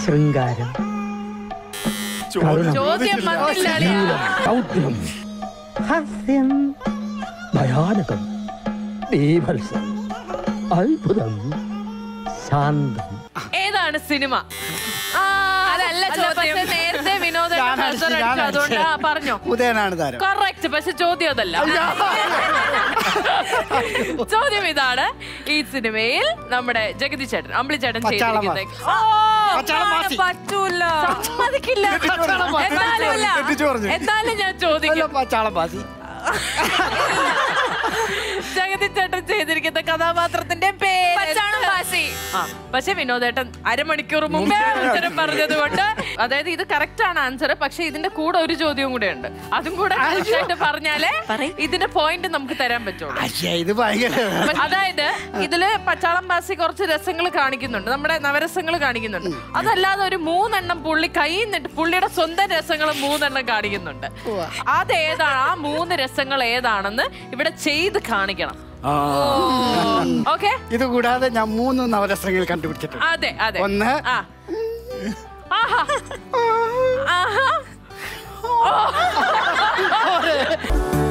ശൃംഗാരം കരുണം ചോദ്യം വന്നില്ല അളിയാ. ശീലം ദൗത്യം ഹാസ്യം ഭയാനകം ബീഭത്സം അത്ഭുതം ശാന്തം ഏതാണ് സിനിമ ആ, അതല്ല അല്ല, ചോദ്യം. പക്ഷേ നേരത്തെ വിനോദ ഞാൻ അടിച്ചു, ഞാൻ അതുകൊണ്ട് ആ, അടിച്ചു. പറഞ്ഞോ ഉദയനാണ് താരം കറക്റ്റ് പക്ഷെ ചോദ്യം അതല്ല ചോദ്യം ഇതാണ് ഈ സിനിമയിൽ നമ്മുടെ ജഗതി ചേട്ടൻ അമ്പിളി ചേട്ടൻ പച്ചാളം ചെയ്തിരിക്കുന്നത് വാ. ഓ, പച്ചാളം വാസി. പറ്റൂല സമ്മതിക്കില്ല പച്ചാളം വാസി. എന്നാലും ഇല്ല. തെറ്റിച്ചു പറഞ്ഞു. എന്നാലും ഞാൻ ചോദിക്കും പച്ചാളം പാസി ജഗതി ചേട്ടൻ ചെയ്തിരിക്കുന്ന കഥാപാത്രത്തിന്റെ പേര് പച്ചാളം വാസി. ആ പക്ഷെ വിനോദേട്ടൻ അരമണിക്കൂർ മുമ്പേ ഉത്തരം പറഞ്ഞത് കൊണ്ട് അതായത് ഇത് കറക്റ്റ് ആണ് ആൻസർ പക്ഷെ ഇതിന്റെ കൂടെ ഒരു ചോദ്യവും കൂടെ ഉണ്ട് അതും കൂടെ correct ആയിട്ട് പറഞ്ഞാലേ ഇതിന്റെ പോയിന്റ് നമുക്ക് തരാൻ പറ്റുള്ളൂ അയ്യ ഇത് ഭയങ്കര അതായത് ഇതില് പച്ചാളം ബാസി കുറച്ച് രസങ്ങൾ കാണിക്കുന്നുണ്ട് നമ്മുടെ നവരസങ്ങൾ കാണിക്കുന്നുണ്ട് അതല്ലാതെ ഒരു മൂന്നെണ്ണം പുള്ളി കയ്യിൽ നിന്നിട്ട് പുള്ളിയുടെ സ്വന്തം രസങ്ങൾ മൂന്നെണ്ണം കാണിക്കുന്നുണ്ട് അതേതാണ് ആ മൂന്ന് രസങ്ങൾ ഏതാണെന്ന് ഇവിടെ ചെയ്ത് കാണിക്കണം ആ. ഓക്കെ ഇത് കൂടാതെ ഞാൻ മൂന്ന് നവരസങ്ങൾ കണ്ടുപിടിച്ചിട്ടുണ്ട് അതെ അതെ ഒന്ന് ആ ആഹാ ആഹാ ഓ.